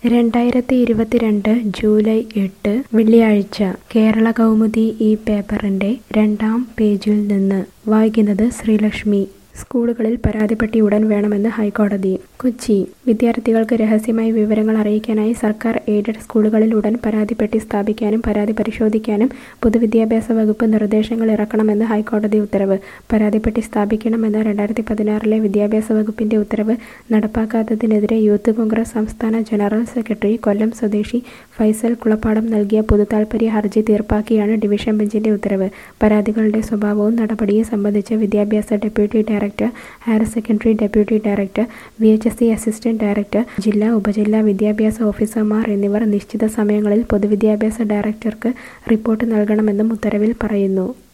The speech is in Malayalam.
രണ്ടായിരത്തി ഇരുപത്തിരണ്ട് ജൂലൈ എട്ട് വെള്ളിയാഴ്ച കേരള കൗമുദി ഈ പേപ്പറിന്റെ രണ്ടാം പേജിൽ നിന്ന് വായിക്കുന്നത് ശ്രീലക്ഷ്മി സ്കൂളുകളിൽ പരാതിപ്പെട്ടി ഉടൻ വേണമെന്ന് ഹൈക്കോടതി കൊച്ചി വിദ്യാർത്ഥികൾക്ക് രഹസ്യമായി വിവരങ്ങൾ അറിയിക്കാനായി സർക്കാർ എയ്ഡഡ് സ്കൂളുകളിൽ ഉടൻ പരാതിപ്പെട്ടി സ്ഥാപിക്കാനും പരാതി പരിശോധിക്കാനും പൊതുവിദ്യാഭ്യാസ വകുപ്പ് നിർദ്ദേശങ്ങൾ ഇറക്കണമെന്ന് ഹൈക്കോടതി ഉത്തരവ് പരാതിപ്പെട്ടി സ്ഥാപിക്കണമെന്ന രണ്ടായിരത്തി പതിനാറിലെ വിദ്യാഭ്യാസ വകുപ്പിന്റെ ഉത്തരവ് നടപ്പാക്കാത്തതിനെതിരെ യൂത്ത് കോൺഗ്രസ് സംസ്ഥാന ജനറൽ സെക്രട്ടറി കൊല്ലം സ്വദേശി ഫൈസൽ കുളപ്പാടം നൽകിയ പൊതുതാൽപര്യ ഹർജി തീർപ്പാക്കിയാണ് ഡിവിഷൻ ബെഞ്ചിന്റെ ഉത്തരവ് പരാതികളുടെ സ്വഭാവവും നടപടിയും സംബന്ധിച്ച് വിദ്യാഭ്യാസ deputy director higher secondary deputy director V H S C assistant director ജില്ലാ ഉപജില്ലാ വിദ്യാഭ്യാസ ഓഫീസർമാർ എന്നിവർ നിശ്ചിത സമയങ്ങളിൽ പൊതുവിദ്യാഭ്യാസ ഡയറക്ടർക്ക് റിപ്പോർട്ട് നൽകണമെന്നും ഉത്തരവിൽ പറയുന്നു